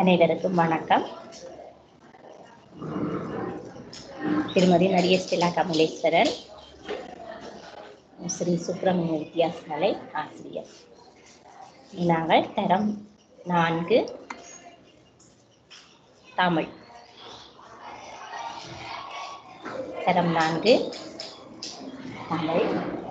அனைவருக்கும் வணக்கம் திருமதி மரிய ஸ்டெல்லா கமலேஸ்வரன் ஸ்ரீ சுப்பிரமணிய வித்தியாசலை ஆசிரியர் நாங்கள் தரம் நான்கு தமிழ் தரம் நான்கு தமிழ்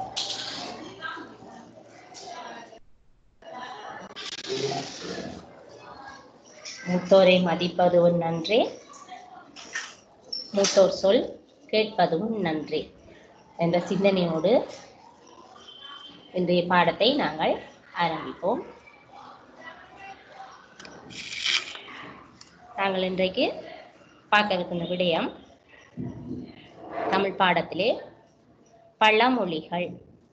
மூத்தோரை மதிப்பதுவும் நன்றே மூத்தோர் சொல் கேட்பதும் நன்றே என்ற சிந்தனையோடு இன்றைய பாடத்தை நாங்கள் ஆரம்பிப்போம் நாங்கள் இன்றைக்கு பார்க்க இருக்கின்ற விடயம் தமிழ் பாடத்திலே பழமொழிகள்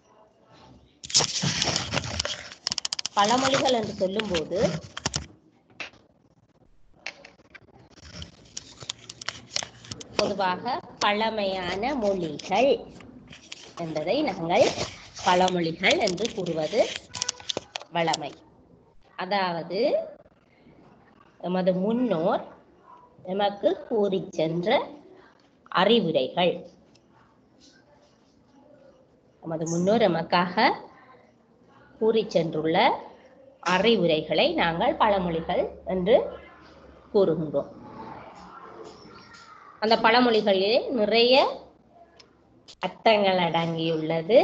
பழமொழிகள் என்று சொல்லும்போது பொதுவாக பழமையான மொழிகள் என்பதை நாங்கள் பழமொழிகள் என்று கூறுவது வழமை அதாவது எமது முன்னோர் எமக்கு கூறி சென்ற அறிவுரைகள் நமது முன்னோர் எமக்காக கூறி சென்றுள்ள அறிவுரைகளை நாங்கள் பழமொழிகள் என்று கூறுகின்றோம் அந்த பழமொழிகளிலே நிறைய அர்த்தங்கள் அடங்கியுள்ளது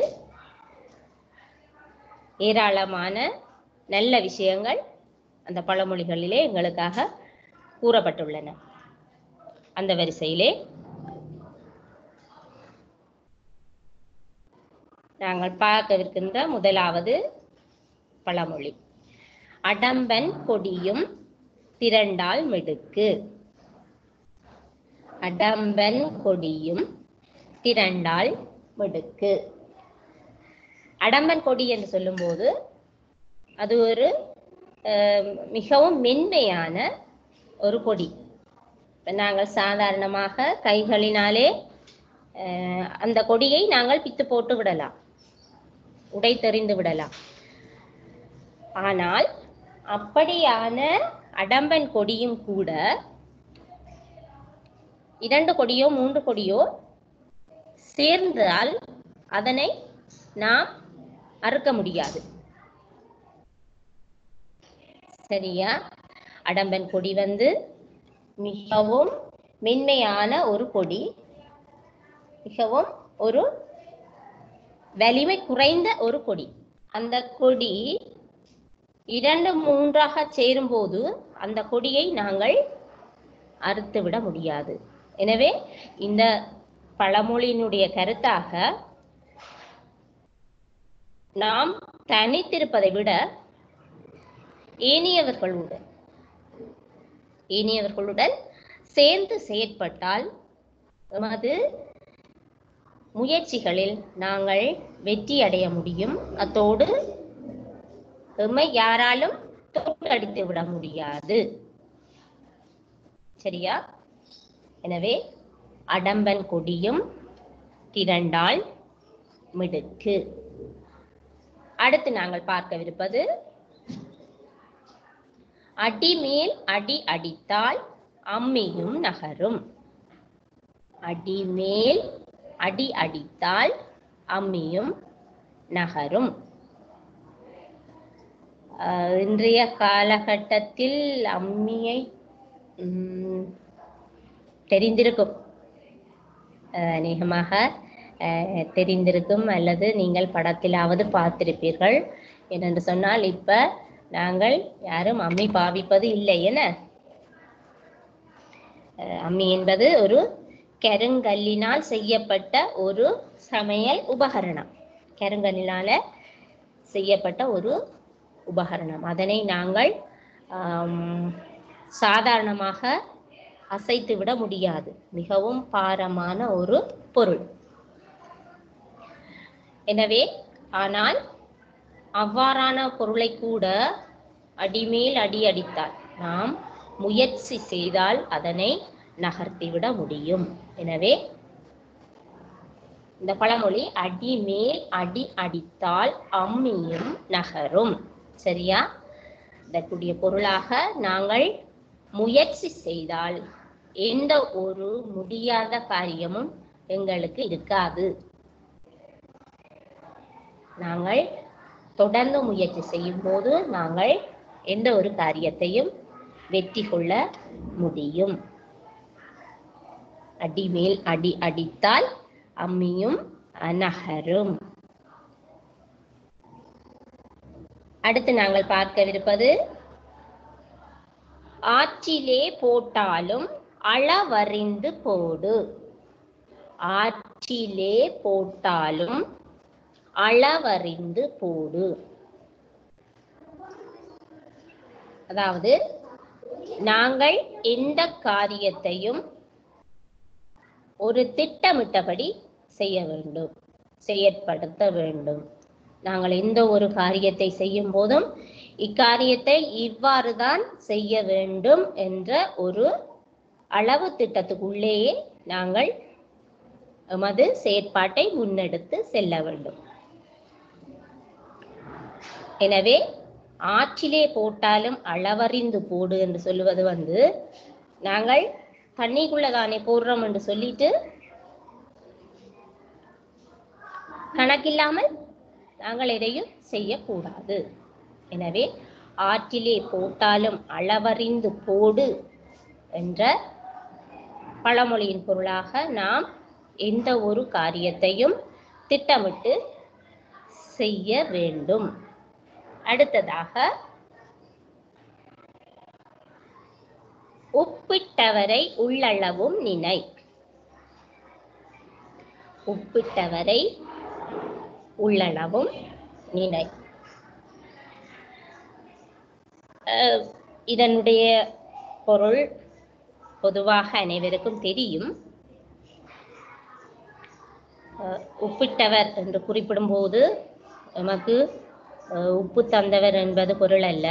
ஏராளமான நல்ல விஷயங்கள் அந்த பழமொழிகளிலே எங்களுக்காக கூறப்பட்டுள்ளன அந்த வரிசையிலே நாங்கள் பார்க்கவிருக்கின்ற முதலாவது பழமொழி அடம்பன் கொடியும் திரண்டால் மிடுக்கு அடம்பன் கொடியும் திரண்டால் மிடுக்கு அடம்பன் கொடி என்று சொல்லும்போது அது ஒரு மிகவும் மென்மையான ஒரு கொடி நாங்கள் சாதாரணமாக கைகளினாலே அந்த கொடியை நாங்கள் பித்து போட்டு விடலாம் உடை தெரிந்து விடலாம் ஆனால் அப்படியான அடம்பன் கொடியும் கூட இரண்டு கொடியோ மூன்று கொடியோ சேர்ந்தால் அதனை நாம் அறுக்க முடியாது சரியா அடம்பன் கொடி வந்து மிகவும் மென்மையான ஒரு கொடி மிகவும் ஒரு வலிமை குறைந்த ஒரு கொடி அந்த கொடி இரண்டு மூன்றாக சேரும்போது அந்த கொடியை நாங்கள் அறுத்து விட முடியாது எனவே இந்த பழமொழியினுடைய கருத்தாக நாம் தனித்திருப்பதை விட ஏனியவர்களுடன் ஏனியவர்களுடன் சேர்ந்து செயற்பட்டால் எமது முயற்சிகளில் நாங்கள் வெற்றி அடைய முடியும் அத்தோடு எம்மை யாராலும் தோற்கடித்து விட முடியாது சரியா எனவே அடம்பன் கொடியும் திரண்டால் மிடுக்கு அடுத்து நாங்கள் பார்க்கவிருப்பது அடி மேல் அடி அடித்தால் அம்மியும் நகரும் அடி மேல் அடி அடித்தால் அம்மியும் நகரும் இன்றைய காலகட்டத்தில் அம்மியை தெரிந்திருக்கும் அநேகமாக தெரிந்திருக்கும் அல்லது நீங்கள் படத்திலாவது பார்த்திருப்பீர்கள் ஏனென்று சொன்னால் இப்ப நாங்கள் யாரும் அம்மி பாவிப்பது இல்லை என அம்மி என்பது ஒரு கருங்கல்லினால் செய்யப்பட்ட ஒரு சமையல் உபகரணம் கருங்கல்லினால செய்யப்பட்ட ஒரு உபகரணம் அதனை நாங்கள் சாதாரணமாக அசைத்து விட முடியாது மிகவும் பாரமான ஒரு பொருள் எனவே ஆனால் அவ்வாறான பொருளை கூட அடிமேல் அடி அடித்தால் நாம் முயற்சி செய்தால் அதனை நகர்த்திவிட முடியும் எனவே இந்த பழமொழி அடி மேல் அடி அடித்தால் அம்மியும் நகரும் சரியா இதற்குரிய பொருளாக நாங்கள் முயற்சி செய்தால் எந்த ஒரு முடியாத காரியமும் எங்களுக்கு இருக்காது நாங்கள் தொடர்ந்து முயற்சி செய்யும் போது நாங்கள் எந்த ஒரு காரியத்தையும் வெற்றி கொள்ள முடியும் அடி மேல் அடி அடித்தால் அம்மியும் அனகரும் அடுத்து நாங்கள் பார்க்கவிருப்பது ஆற்றிலே போட்டாலும் அளவறிந்து போடு ஆற்றிலே போட்டாலும் அளவறிந்து போடு அதாவது நாங்கள் எந்த காரியத்தையும் ஒரு திட்டமிட்டபடி செய்ய வேண்டும் செயற்படுத்த வேண்டும் நாங்கள் எந்த ஒரு காரியத்தை செய்யும் போதும் இக்காரியத்தை இவ்வாறு தான் செய்ய வேண்டும் என்ற ஒரு அளவு திட்டத்துக்குள்ளேயே நாங்கள் எமது செயற்பாட்டை முன்னெடுத்து செல்ல வேண்டும் எனவே ஆற்றிலே போட்டாலும் அளவறிந்து போடு என்று சொல்லுவது வந்து நாங்கள் தண்ணிக்குள்ள தானே போடுறோம் என்று சொல்லிட்டு கணக்கில்லாமல் நாங்கள் எதையும் செய்யக்கூடாது எனவே ஆற்றிலே போட்டாலும் அளவறிந்து போடு என்ற பழமொழியின் பொருளாக நாம் எந்த ஒரு காரியத்தையும் திட்டமிட்டு செய்ய வேண்டும் அடுத்ததாக உப்பிட்டவரை உள்ளளவும் நினை உப்பிட்டவரை உள்ளளவும் நினை அஹ், இதனுடைய பொருள் பொதுவாக அனைவருக்கும் தெரியும் அஹ், உப்பிட்டவர் என்று குறிப்பிடும்போது நமக்கு அஹ், உப்பு தந்தவர் என்பது பொருள் அல்ல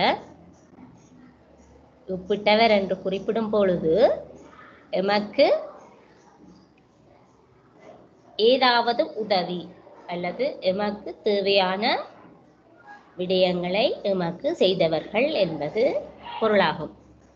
உப்பிட்டவர் என்று குறிப்பிடும் பொழுது எமக்கு ஏதாவது உதவி அல்லது எமக்கு தேவையான விடயங்களை எமக்கு செய்தவர்கள் என்பது பொருளாகும்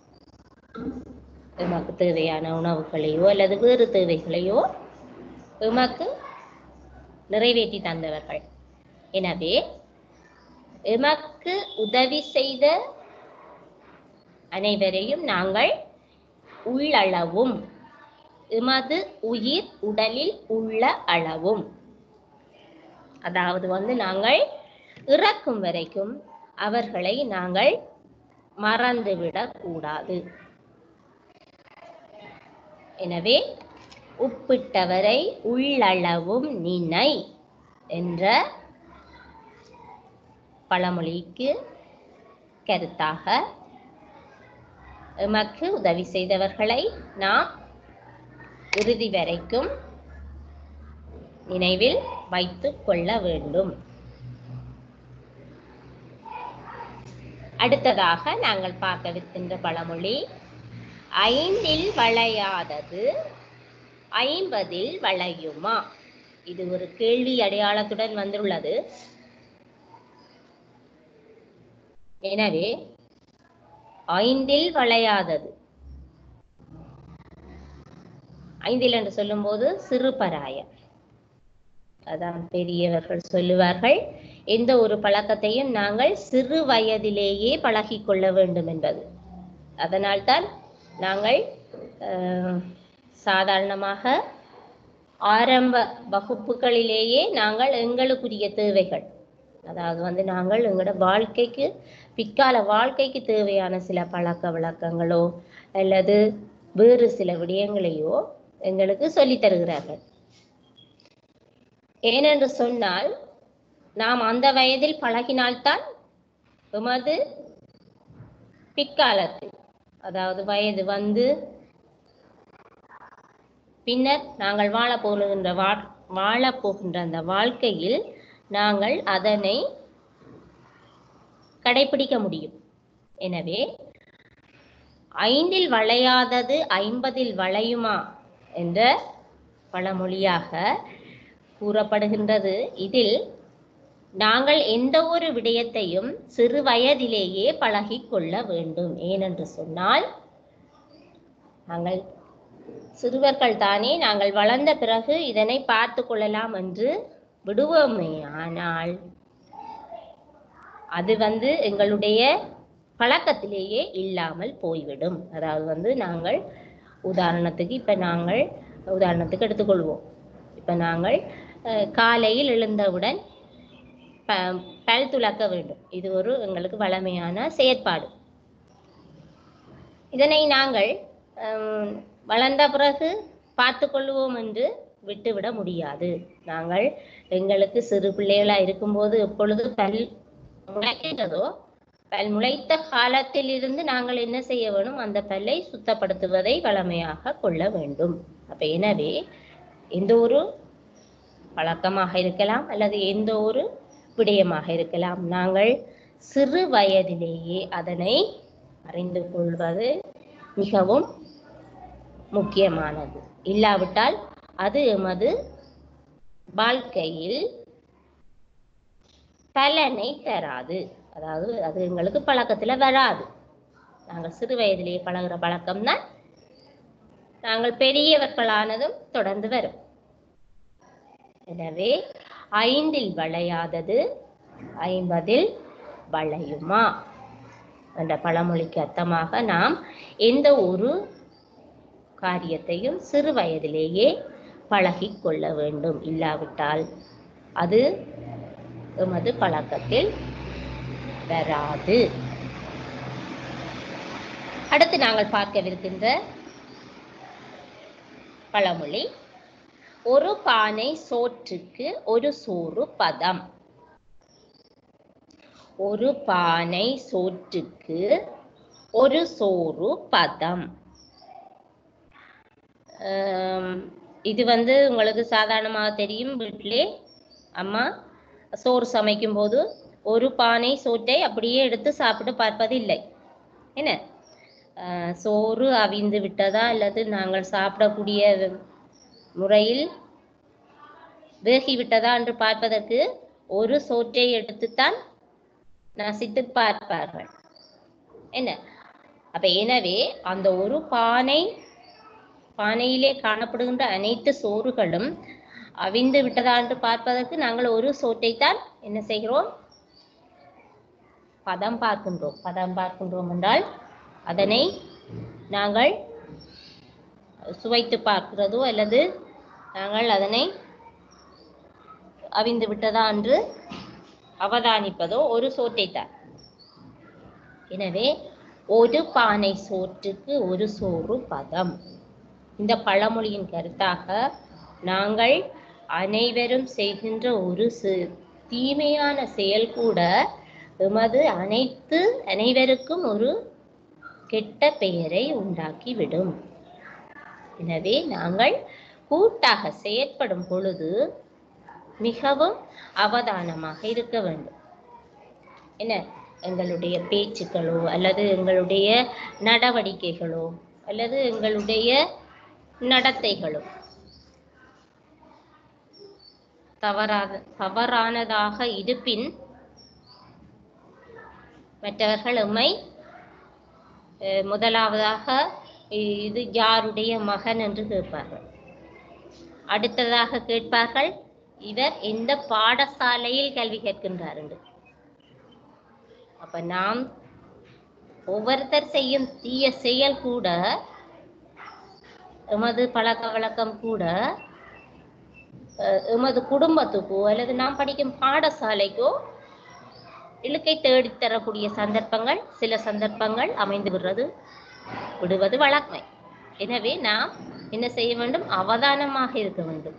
எமக்கு தேவையான உணவுகளையோ அல்லது வேறு தேவைகளையோ எமக்கு நிறைவேற்றி தந்தவர்கள் எனவே எமக்கு உதவி செய்த அனைவரையும் நாங்கள் உள்ளளவும் எமது உயிர் உடலில் உள்ள அளவும் அதாவது வந்து நாங்கள் இறக்கும் வரைக்கும் அவர்களை நாங்கள் மறந்துவிடக் கூடாது எனவே உப்பிட்டவரை உள்ளளவும் நினை என்ற பழமொழிக்கு கருத்தாக எமக்கு உதவி செய்தவர்களை நாம் இறுதி வரைக்கும் நினைவில் வைத்துக் கொள்ள வேண்டும் அடுத்ததாக நாங்கள் பார்க்கவிருக்கின்ற பழமொழி ஐந்தில் வளையாதது ஐம்பதில் வளையுமா இது ஒரு கேள்வி அடையாளத்துடன் வந்துள்ளது எனவே ஐந்தில் வளையாதது ஐந்தில் என்று சொல்லும்போது சிறுபராய அதான் பெரியவர்கள் சொல்லுவார்கள் எந்த ஒரு பழக்கத்தையும் நாங்கள் சிறு வயதிலேயே பழகிக் கொள்ள வேண்டும் என்பது அதனால்தான் நாங்கள் அஹ், சாதாரணமாக ஆரம்ப வகுப்புகளிலேயே நாங்கள் எங்களுக்குரிய தேவைகள் அதாவது வந்து நாங்கள் எங்களோட வாழ்க்கைக்கு பிற்கால வாழ்க்கைக்கு தேவையான சில பழக்க வழக்கங்களோ அல்லது வேறு சில விடயங்களையோ எங்களுக்கு சொல்லித் தருகிறார்கள் ஏனென்று சொன்னால் நாம் அந்த வயதில் பழகினால்தான் எமது பிற்காலத்தில் அதாவது வயது வந்து பின்னர் நாங்கள் வாழப் போகின்ற வா வாழப் போகின்ற அந்த வாழ்க்கையில் நாங்கள் அதனை கடைபிடிக்க முடியும் எனவே ஐந்தில் வளையாதது ஐம்பதில் வளையுமா என்ற பழமொழியாக கூறப்படுகின்றது இதில் நாங்கள் எந்த ஒரு விடயத்தையும் சிறு வயதிலேயே பழகிக் கொள்ள வேண்டும் ஏனென்று சொன்னால் நாங்கள் சிறுவர்கள் தானே நாங்கள் வளர்ந்த பிறகு இதனை பார்த்து கொள்ளலாம் என்று விடுவோமே ஆனால் அது வந்து எங்களுடைய பழக்கத்திலேயே இல்லாமல் போய்விடும் அதாவது வந்து நாங்கள் உதாரணத்துக்கு இப்போ நாங்கள் உதாரணத்துக்கு எடுத்துக்கொள்வோம் இப்போ நாங்கள் அஹ், காலையில் எழுந்தவுடன் ப பல் துலக்க வேண்டும் இது ஒரு எங்களுக்கு வளமையான செயற்பாடு இதனை நாங்கள் ஹம், வளர்ந்த பிறகு பார்த்து கொள்வோம் என்று விட்டுவிட முடியாது நாங்கள் எங்களுக்கு சிறு பிள்ளைகளா இருக்கும்போது எப்பொழுது பல் முளைக்கின்றதோ பல் முளைத்த காலத்தில் இருந்து நாங்கள் என்ன செய்ய வேணும் அந்த பல்லை சுத்தப்படுத்துவதை வளமையாக கொள்ள வேண்டும் அப்ப எனவே எந்த ஒரு பழக்கமாக இருக்கலாம் அல்லது எந்த ஒரு விடயமாக இருக்கலாம் நாங்கள் சிறு வயதிலேயே அதனை அறிந்து கொள்வது மிகவும் முக்கியமானது இல்லாவிட்டால் அது எமது வாழ்க்கையில் பலனை தராது அதாவது அது எங்களுக்கு பழக்கத்துல வராது நாங்கள் சிறு வயதிலேயே பழகுற பழக்கம்தான் நாங்கள் பெரியவர்களானதும் தொடர்ந்து வரும் எனவே ஐந்தில் வளையாதது ஐம்பதில் வளையுமா என்ற பழமொழிக்கு அர்த்தமாக நாம் எந்த ஒரு காரியத்தையும் சிறு வயதிலேயே பழகிக் கொள்ள வேண்டும் இல்லாவிட்டால் அது எமது பழக்கத்தில் வராது அடுத்து நாங்கள் பார்க்கவிருக்கின்ற பழமொழி ஒரு பானை சோற்றுக்கு ஒரு சோறு பதம் ஒரு பானை சோற்றுக்கு ஒரு சோறு பதம் ஆம், இது வந்து உங்களுக்கு சாதாரணமாக தெரியும் வீட்டிலே அம்மா சோறு சமைக்கும் போது ஒரு பானை சோற்றை அப்படியே எடுத்து சாப்பிட்டு பார்ப்பது இல்லை என்ன ஆஹ், சோறு அவிந்து விட்டதா அல்லது நாங்கள் சாப்பிடக்கூடிய முறையில் வேகி விட்டதா என்று பார்ப்பதற்கு ஒரு சோற்றை எடுத்துத்தான் நசித்து பார்ப்பார்கள் என்ன அப்ப எனவே அந்த ஒரு பானை பானையிலே காணப்படுகின்ற அனைத்து சோறுகளும் அவிந்து விட்டதா என்று பார்ப்பதற்கு நாங்கள் ஒரு சோற்றைத்தான் என்ன செய்கிறோம் பதம் பார்க்கின்றோம் பதம் பார்க்கின்றோம் என்றால் அதனை நாங்கள் சுவைத்து பார்க்கிறதோ அல்லது நாங்கள் அதனை அவிந்து விட்டதா என்று அவதானிப்பதோ ஒரு சோற்றைத்தான் எனவே ஒரு பானை சோற்றுக்கு ஒரு சோறு பதம் இந்த பழமொழியின் கருத்தாக நாங்கள் அனைவரும் செய்கின்ற ஒரு சி- தீமையான செயல் கூட எமது அனைத்து அனைவருக்கும் ஒரு கெட்ட பெயரை உண்டாக்கிவிடும் எனவே நாங்கள் கூட்டாக செயற்படும் பொழுது மிகவும் அவதானமாக இருக்க வேண்டும் என்ன எங்களுடைய பேச்சுக்களோ அல்லது எங்களுடைய நடவடிக்கைகளோ அல்லது எங்களுடைய நடத்தைகளோ தவறாத தவறானதாக இருப்பின் மற்றவர்கள் எம்மை அஹ், முதலாவதாக இ- இது யாருடைய மகன் என்று கேட்பார்கள் அடுத்ததாக கேட்பார்கள் இவர் எந்த பாடசாலையில் கல்வி கேட்கின்றார் என்று அப்ப நாம் ஒவ்வொருத்தர் செய்யும் தீய செயல் கூட எமது பழக்க வழக்கம் கூட அஹ், எமது குடும்பத்துக்கோ அல்லது நாம் படிக்கும் பாடசாலைக்கோ இழுக்கை தேடித் தரக்கூடிய சந்தர்ப்பங்கள் சில சந்தர்ப்பங்கள் அமைந்து விடுறது விடுவது வழமை எனவே நாம் என்ன செய்ய வேண்டும் அவதானமாக இருக்க வேண்டும்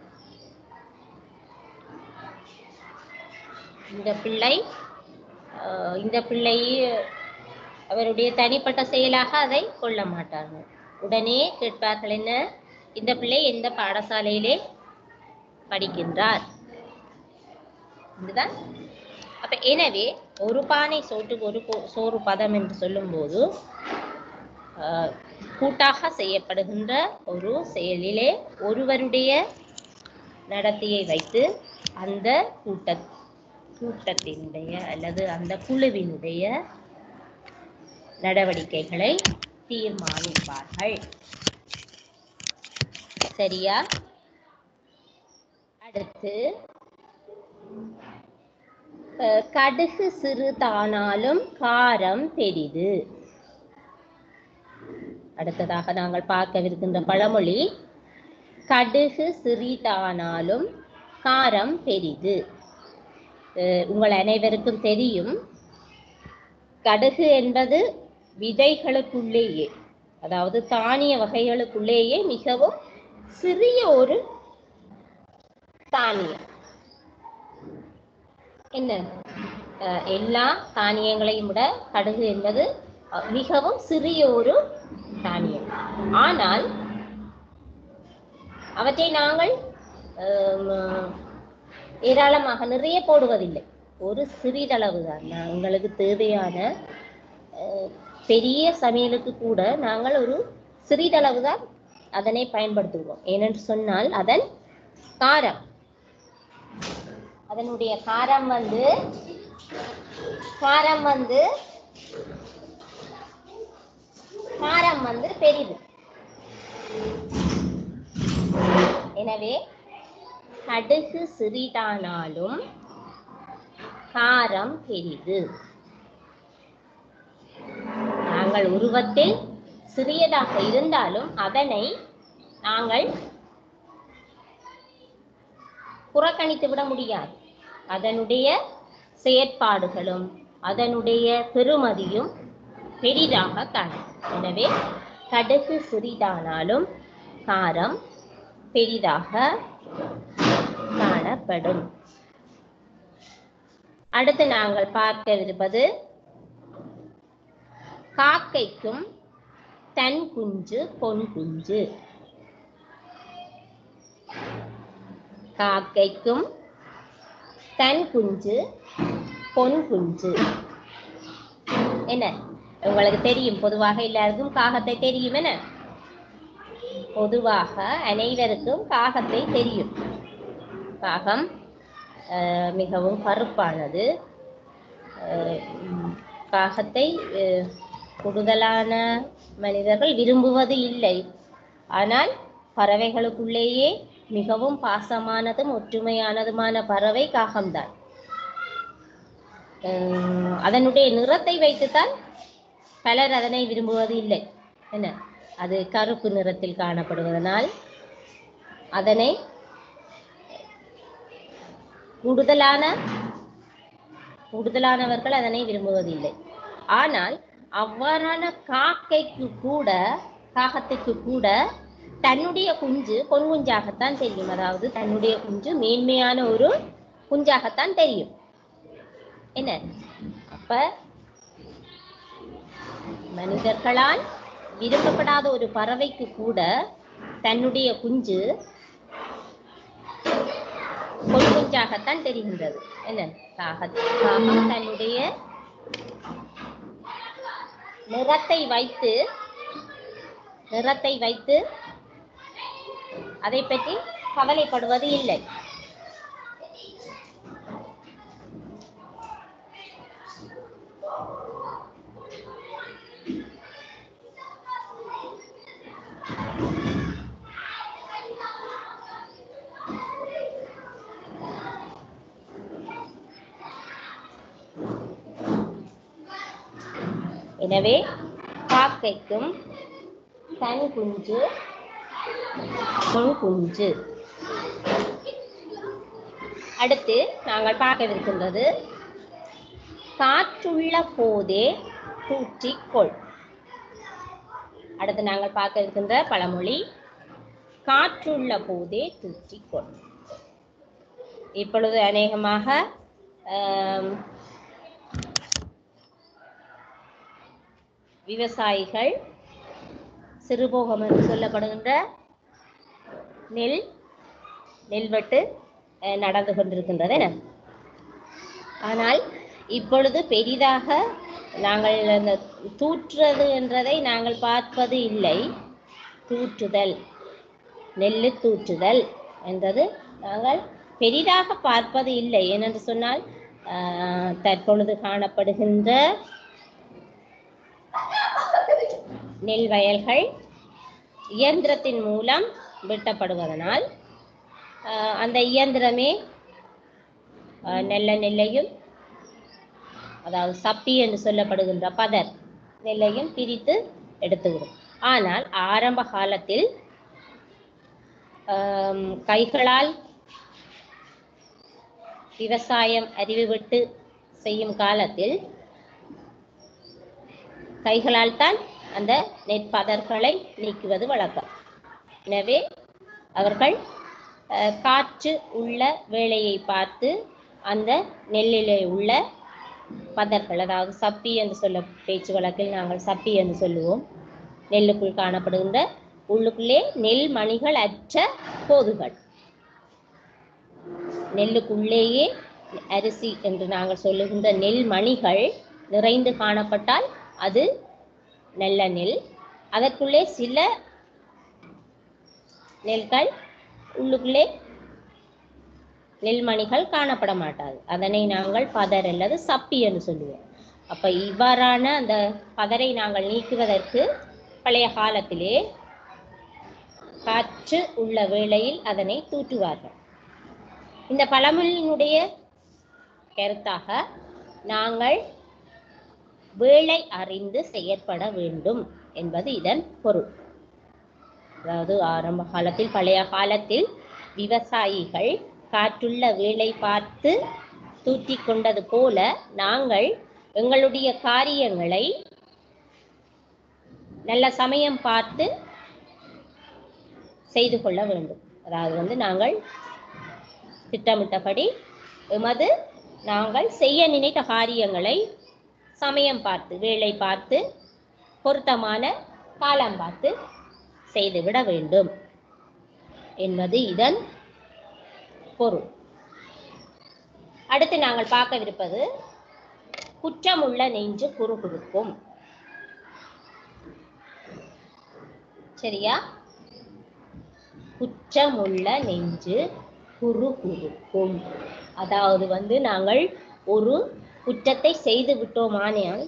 இந்த பிள்ளை அஹ், இந்த பிள்ளை அவருடைய தனிப்பட்ட செயலாக அதை கொள்ள மாட்டார்கள் உடனே கேட்பார்கள் என்ன இந்த பிள்ளை எந்த பாடசாலையிலே படிக்கின்றார் இதுதான் அப்ப எனவே ஒரு பானை சோற்றுக்கு ஒரு போ- சோறு பதம் என்று சொல்லும்போது ஆஹ், கூட்டாக செய்யப்படுகின்ற ஒரு செயலிலே ஒருவருடைய நடத்தையை வைத்து அந்த கூட்ட கூட்டத்தினுடைய அல்லது அந்த குழுவினுடைய நடவடிக்கைகளை தீர்மானிப்பார்கள் சரியா அடுத்து அஹ், கடுகு சிறுதானாலும் காரம் பெரிது அடுத்ததாக நாங்கள் பார்க்கவிருக்கின்ற பழமொழி கடுகு சிறிதானாலும் காரம் பெரிது அஹ், உங்கள் அனைவருக்கும் தெரியும் கடுகு என்பது விதைகளுக்குள்ளேயே அதாவது தானிய வகைகளுக்குள்ளேயே மிகவும் சிறிய ஒரு தானியம் என்ன அஹ், எல்லா தானியங்களையும் விட கடுகு என்பது அஹ், மிகவும் சிறிய ஒரு தானியம் ஆனால் அவற்றை நாங்கள் ஆம், ஏராளமாக நிறைய போடுவதில்லை ஒரு சிறிதளவு தான் எங்களுக்கு தேவையான அஹ், பெரிய சமையலுக்கு கூட நாங்கள் ஒரு சிறிதளவு தான் அதனை பயன்படுத்துவோம் ஏனென்று சொன்னால் அதன் காரம் அதனுடைய காரம் வந்து காரம் வந்து காரம் வந்து பெரிது எனவே கடுகு சிறிதானாலும் காரம் பெரிது நாங்கள் உருவத்தில் சிறியதாக இருந்தாலும் அதனை நாங்கள் புறக்கணித்து விட முடியாது அதனுடைய செயற்பாடுகளும் அதனுடைய பெருமதியும் பெரிதாக காணும் எனவே கடுகு சிறிதானாலும் காரம் பெரிதாக காணப்படும் அடுத்து நாங்கள் பார்க்கவிருப்பது காக்கைக்கும் தன் குஞ்சு பொன் குஞ்சு காக்கைக்கும் தன் குஞ்சு பொன் குஞ்சு என்ன உங்களுக்கு தெரியும் பொதுவாக எல்லாருக்கும் காகத்தை தெரியும் என்ன பொதுவாக அனைவருக்கும் காகத்தை தெரியும் காகம் அஹ், மிகவும் கருப்பானது அஹ், உம், காகத்தை அஹ், கூடுதலான மனிதர்கள் விரும்புவது இல்லை ஆனால் பறவைகளுக்குள்ளேயே மிகவும் பாசமானதும் ஒற்றுமையானதுமான பறவை காகம்தான் அஹ், அதனுடைய நிறத்தை வைத்துத்தான் பலர் அதனை விரும்புவது இல்லை என்ன அது கருப்பு நிறத்தில் காணப்படுவதனால் அதனை கூடுதலான கூடுதலானவர்கள் அதனை விரும்புவதில்லை ஆனால் அவ்வாறான காக்கைக்கு கூட காகத்துக்கு கூட தன்னுடைய குஞ்சு பொன் குஞ்சாகத்தான் தெரியும் அதாவது தன்னுடைய குஞ்சு மேன்மையான ஒரு குஞ்சாகத்தான் தெரியும் என்ன அப்ப மனிதர்களால் விரும்பப்படாத ஒரு பறவைக்கு கூட தன்னுடைய குஞ்சு பொன் குஞ்சாகத்தான் தெரிகின்றது என்ன காக காகம் தன்னுடைய நிறத்தை வைத்து நிறத்தை வைத்து அதை பற்றி கவலைப்படுவது இல்லை எனவே காக்கைக்கும் தன் குஞ்சு பொன் குஞ்சு அடுத்து நாங்கள் பார்க்கவிருக்கின்றது காற்றுள்ள போதே தூற்றிக்கொள் அடுத்து நாங்கள் பார்க்க இருக்கின்ற பழமொழி காற்றுள்ள போதே தூற்றிக்கொள் இப்பொழுது அநேகமாக ஆம், விவசாயிகள் சிறுபோகம் என்று சொல்லப்படுகின்ற நெல் நெல்வெட்டு அஹ், நடந்து கொண்டிருக்கின்றது என்ன ஆனால் இப்பொழுது பெரிதாக நாங்கள் அந்த தூற்றுறது என்றதை நாங்கள் பார்ப்பது இல்லை தூற்றுதல் நெல்லு தூற்றுதல் என்றது நாங்கள் பெரிதாக பார்ப்பது இல்லை ஏனென்று சொன்னால் ஆஹ், தற்பொழுது காணப்படுகின்ற நெல் வயல்கள் இயந்திரத்தின் மூலம் வெட்டப்படுவதனால் ஆஹ், அந்த இயந்திரமே ஆஹ், நெல்ல நெல்லையும் அதாவது சப்பி என்று சொல்லப்படுகின்ற பதர் நெல்லையும் பிரித்து எடுத்துவிடும் ஆனால் ஆரம்ப காலத்தில் ஆம், கைகளால் விவசாயம் அறிவு விட்டு செய்யும் காலத்தில் கைகளால் தான் அந்த நெற்பதர்களை நீக்குவது வழக்கம் எனவே அவர்கள் அஹ், காற்று உள்ள வேலையை பார்த்து அந்த நெல்லிலே உள்ள பதர்கள் அதாவது சப்பி என்று சொல்ல பேச்சு வழக்கில் நாங்கள் சப்பி என்று சொல்லுவோம் நெல்லுக்குள் காணப்படுகின்ற உள்ளுக்குள்ளே நெல் மணிகள் அற்ற கோதுகள் நெல்லுக்குள்ளேயே அரிசி என்று நாங்கள் சொல்லுகின்ற நெல் மணிகள் நிறைந்து காணப்பட்டால் அது நல்ல நெல் அதற்குள்ளே சில நெல்கள் உள்ளுக்குள்ளே நெல்மணிகள் காணப்பட மாட்டாது அதனை நாங்கள் பதர் அல்லது சப்பி என்று சொல்லுவோம் அப்ப இவ்வாறான அந்த பதரை நாங்கள் நீக்குவதற்கு பழைய காலத்திலே காற்று உள்ள வேளையில் அதனை தூற்றுவார்கள் இந்த பழமொழியினுடைய கருத்தாக நாங்கள் வேலை அறிந்து செயற்பட வேண்டும் என்பது இதன் பொருள் அதாவது ஆரம்ப காலத்தில் பழைய காலத்தில் விவசாயிகள் காற்றுள்ள வேலை பார்த்து தூற்றிக் கொண்டது போல நாங்கள் எங்களுடைய காரியங்களை நல்ல சமயம் பார்த்து செய்து கொள்ள வேண்டும் அதாவது வந்து நாங்கள் திட்டமிட்டபடி எமது நாங்கள் செய்ய நினைத்த காரியங்களை சமயம் பார்த்து வேலை பார்த்து பொருத்தமான காலம் பார்த்து செய்துவிட வேண்டும் என்பது இதன் பொருள் அடுத்து நாங்கள் பார்க்கவிருப்பது குற்றமுள்ள நெஞ்சு குறுகுறுக்கும் சரியா குற்றமுள்ள நெஞ்சு குறுகுறுக்கும் அதாவது வந்து நாங்கள் ஒரு குற்றத்தை செய்து விட்டோமானால்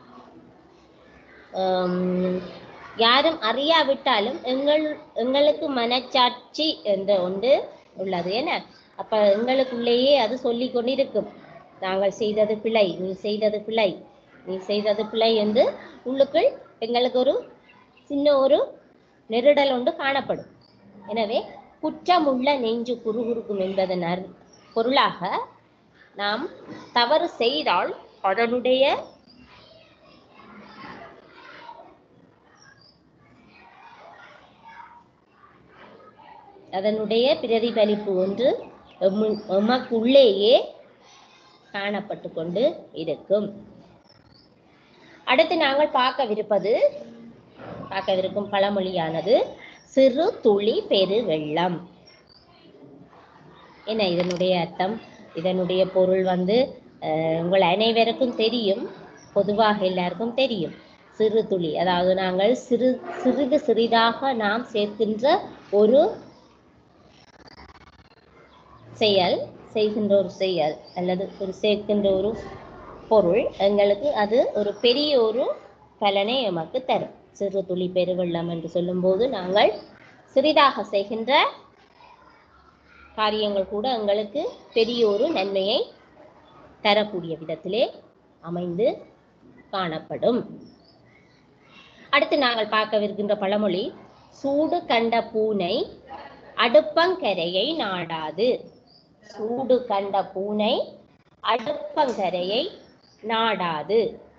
ஆம், யாரும் அறியாவிட்டாலும் எங்கள் எங்களுக்கு மனச்சாட்சி என்ற ஒன்று உள்ளது என்ன அப்ப எங்களுக்குள்ளேயே அது சொல்லிக் கொண்டிருக்கும் நாங்கள் செய்தது பிழை நீ செய்தது பிழை நீ செய்தது பிழை என்று உள்ளுக்குள் எங்களுக்கு ஒரு சின்ன ஒரு நெருடல் ஒன்று காணப்படும் எனவே குற்றமுள்ள நெஞ்சு குறுகுறுக்கும் என்பதன் அர்- பொருளாக நாம் தவறு செய்தால் அதனுடைய அதனுடைய பிரதிபலிப்பு ஒன்று எம்மு- எமக்குள்ளேயே காணப்பட்டு கொண்டு இருக்கும் அடுத்து நாங்கள் பார்க்கவிருப்பது பார்க்கவிருக்கும் பழமொழியானது சிறு துளி பெரு வெள்ளம் என்ன இதனுடைய அர்த்தம் இதனுடைய பொருள் வந்து அஹ், உங்கள் அனைவருக்கும் தெரியும் பொதுவாக எல்லாருக்கும் தெரியும் சிறு துளி அதாவது நாங்கள் சிறு சிறிது சிறிதாக நாம் சேர்க்கின்ற ஒரு செயல் செய்கின்ற ஒரு செயல் அல்லது ஒரு சேர்க்கின்ற ஒரு பொருள் எங்களுக்கு அது ஒரு பெரிய ஒரு பலனை எமக்கு தரும் சிறு துளி பெருவெள்ளம் என்று சொல்லும்போது நாங்கள் சிறிதாக செய்கின்ற காரியங்கள் கூட எங்களுக்கு பெரிய ஒரு நன்மையை தரக்கூடிய விதத்திலே அமைந்து காணப்படும் அடுத்து நாங்கள் பார்க்கவிருக்கின்ற பழமொழி சூடு கண்ட பூனை அடுப்பங்கரையை நாடாது சூடு கண்ட பூனை அடுப்பங்கரையை நாடாது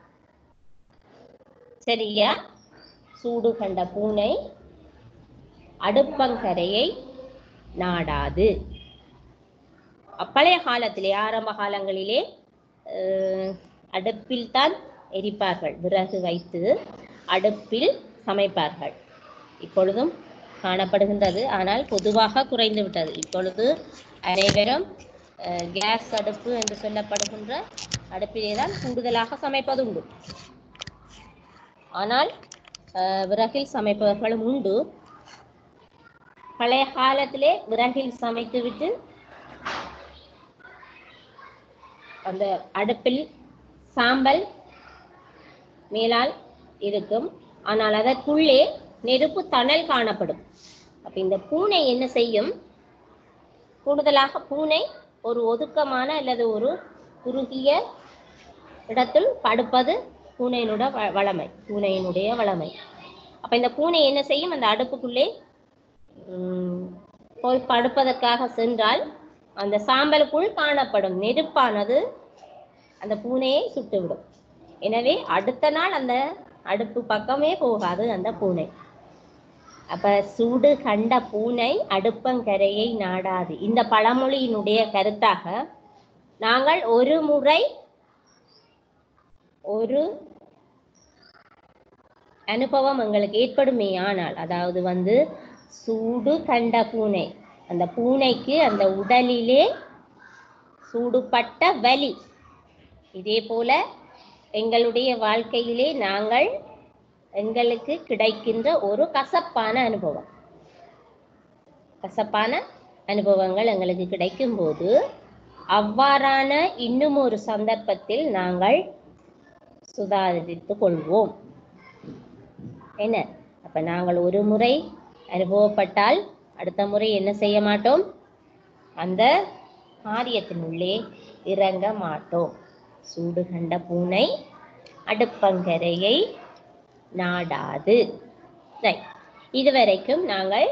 சரியா சூடு கண்ட பூனை அடுப்பங்கரையை நாடாது பழைய காலத்திலே ஆரம்ப காலங்களிலே அஹ், அடுப்பில் தான் எரிப்பார்கள் விறகு வைத்து அடுப்பில் சமைப்பார்கள் இப்பொழுதும் காணப்படுகின்றது ஆனால் பொதுவாக குறைந்து விட்டது இப்பொழுது அனைவரும் அஹ், கேஸ் அடுப்பு என்று சொல்லப்படுகின்ற அடுப்பிலே தான் கூடுதலாக சமைப்பதுண்டு ஆனால் அஹ், விறகில் சமைப்பவர்களும் உண்டு பழைய காலத்திலே விறகில் சமைத்துவிட்டு அந்த அடுப்பில் சாம்பல் மேலால் இருக்கும் ஆனால் அதற்குள்ளே நெருப்பு தணல் காணப்படும் அப்ப இந்த பூனை என்ன செய்யும் கூடுதலாக பூனை ஒரு ஒதுக்கமான அல்லது ஒரு குறுகிய இடத்தில் படுப்பது பூனையினுடைய வ- வளமை பூனையினுடைய வளமை அப்ப இந்த பூனை என்ன செய்யும் அந்த அடுப்புக்குள்ளே உம், போய் படுப்பதற்காக சென்றால் அந்த சாம்பலுக்குள் காணப்படும் நெருப்பானது அந்த பூனையை சுட்டுவிடும் எனவே அடுத்த நாள் அந்த அடுப்பு பக்கமே போகாது அந்த பூனை அப்ப சூடு கண்ட பூனை அடுப்பங்கரையை நாடாது இந்த பழமொழியினுடைய கருத்தாக நாங்கள் ஒரு முறை ஒரு அனுபவம் எங்களுக்கு ஏற்படுமே ஆனால் அதாவது வந்து சூடு கண்ட பூனை அந்த பூனைக்கு அந்த உடலிலே சூடுபட்ட வலி இதே போல எங்களுடைய வாழ்க்கையிலே நாங்கள் எங்களுக்கு கிடைக்கின்ற ஒரு கசப்பான அனுபவம் கசப்பான அனுபவங்கள் எங்களுக்கு கிடைக்கும்போது அவ்வாறான இன்னும் ஒரு சந்தர்ப்பத்தில் நாங்கள் சுதாரித்துக் கொள்வோம் என்ன அப்ப நாங்கள் ஒரு முறை அனுபவப்பட்டால் அடுத்த முறை என்ன செய்ய மாட்டோம் அந்த காரியத்தினுள்ளே இறங்க மாட்டோம் சூடு கண்ட பூனை அடுப்பங்கரையை நாடாது Right. இதுவரைக்கும் நாங்கள்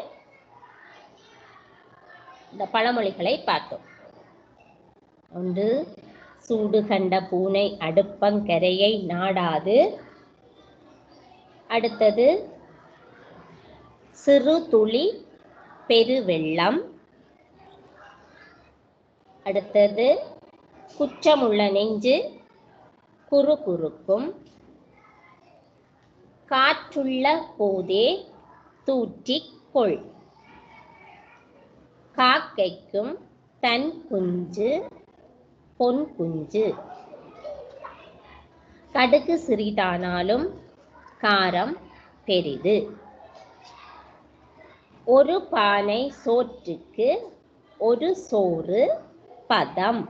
இந்த பழமொழிகளை பார்த்தோம் ஒன்று சூடு கண்ட பூனை அடுப்பங்கரையை நாடாது அடுத்தது சிறு துளி பெருவெள்ளம் அடுத்தது குற்றமுள்ள நெஞ்சு குறு குறுக்கும் காற்றுள்ள போதே தூற்றிக் கொள் காக்கைக்கும் தன் குஞ்சு பொன் குஞ்சு கடுகு சிறிதானாலும் காரம் பெரிது ஒரு பானை சோற்றுக்கு ஒரு சோறு பதம்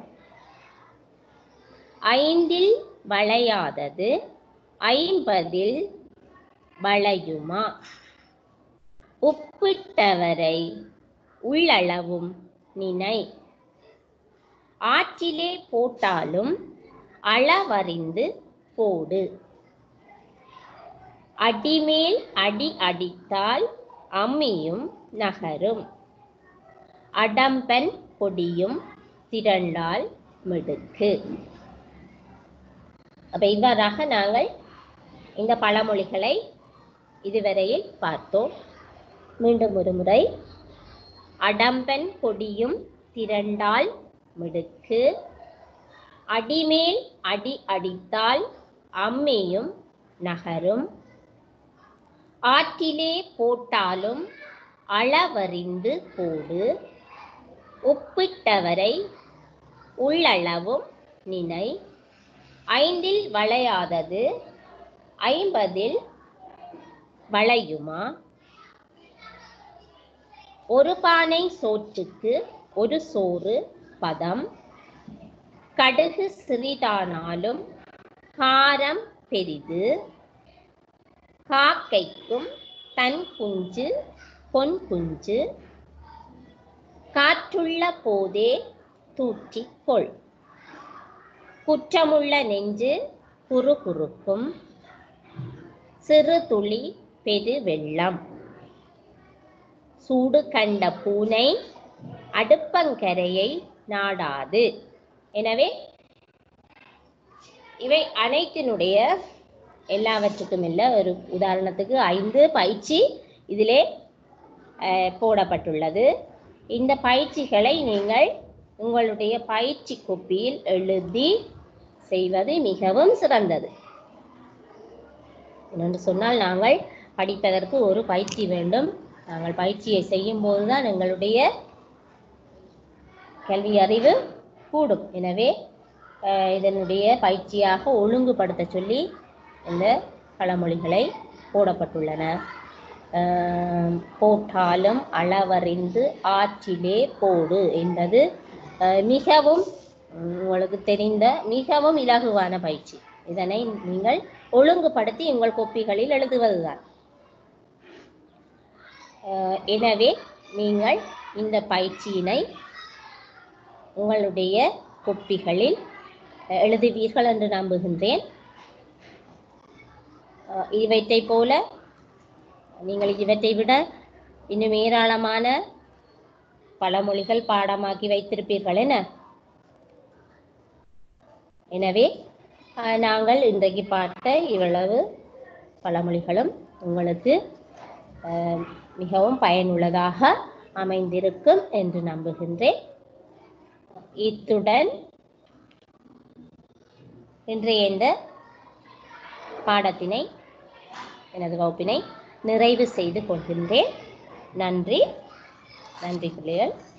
ஐந்தில் வளையாதது ஐம்பதில் வளையுமா உப்பிட்டவரை உள்ளளவும் நினை ஆற்றிலே போட்டாலும் அளவறிந்து போடு அடிமேல் அடி அடித்தால் அம்மியும் நகரும் அடம்பன் பொடியும் திரண்டால் மிடுக்கு அப்ப இவ்வாறாக நாங்கள் இந்த பழமொழிகளை இதுவரையில் பார்த்தோம் மீண்டும் ஒரு முறை அடம்பன் கொடியும் திரண்டால் மிடுக்கு அடிமேல் அடி அடித்தால் அம்மியும் நகரும் ஆற்றிலே போட்டாலும் அளவறிந்து போடு உப்பிட்டவரை உள்ளளவும் நினை ஐந்தில் வளையாதது ஐம்பதில் வளையுமா ஒரு பானை சோற்றுக்கு ஒரு சோறு பதம் கடுகு சிறிதானாலும் காரம் பெரிது காக்கைக்கும் தன் குஞ்சு பொன் குஞ்சு காற்றுள்ள போதே தூற்றிக் கொள் குற்றமுள்ள நெஞ்சு குறு குறுக்கும் சிறு துளி பெரு வெள்ளம் சூடு கண்ட பூனை அடுப்பங்கரையை நாடாது எனவே இவை அனைத்தினுடைய எல்லாவற்றுக்கும் இல்லை ஒரு உதாரணத்துக்கு ஐந்து பயிற்சி இதிலே அஹ், போடப்பட்டுள்ளது இந்த பயிற்சிகளை நீங்கள் உங்களுடைய பயிற்சி கோப்பியில் எழுதி செய்வது மிகவும் சிறந்தது என்று சொன்னால் நாங்கள் படிப்பதற்கு ஒரு பயிற்சி வேண்டும் நாங்கள் பயிற்சியை செய்யும் போதுதான் எங்களுடைய கல்வி அறிவு கூடும் எனவே அஹ், இதனுடைய பயிற்சியாக ஒழுங்குபடுத்த சொல்லி இந்த பழமொழிகளை போடப்பட்டுள்ளன அஹ், போட்டாலும் அளவறிந்து ஆற்றிலே போடு என்பது அஹ், மிகவும் உம், உங்களுக்கு தெரிந்த மிகவும் இலகுவான பயிற்சி இதனை நீங்கள் ஒழுங்குபடுத்தி உங்கள் கோப்பிகளில் எழுதுவதுதான் அஹ், எனவே நீங்கள் இந்த பயிற்சியினை உங்களுடைய குப்பிகளில் அஹ், எழுதுவீர்கள் என்று நம்புகின்றேன் அஹ், இவற்றை போல நீங்கள் இவற்றை விட இன்னும் ஏராளமான பழமொழிகள் பாடமாக்கி வைத்திருப்பீர்கள் என எனவே அஹ், நாங்கள் இன்றைக்கு பார்த்த இவ்வளவு பழமொழிகளும் உங்களுக்கு அஹ், மிகவும் பயனுள்ளதாக அமைந்திருக்கும் என்று நம்புகின்றேன் இத்துடன் இன்றைய இந்த பாடத்தினை எனது வகுப்பினை நிறைவு செய்து கொள்கின்றேன் நன்றி நன்றி பிள்ளைகள்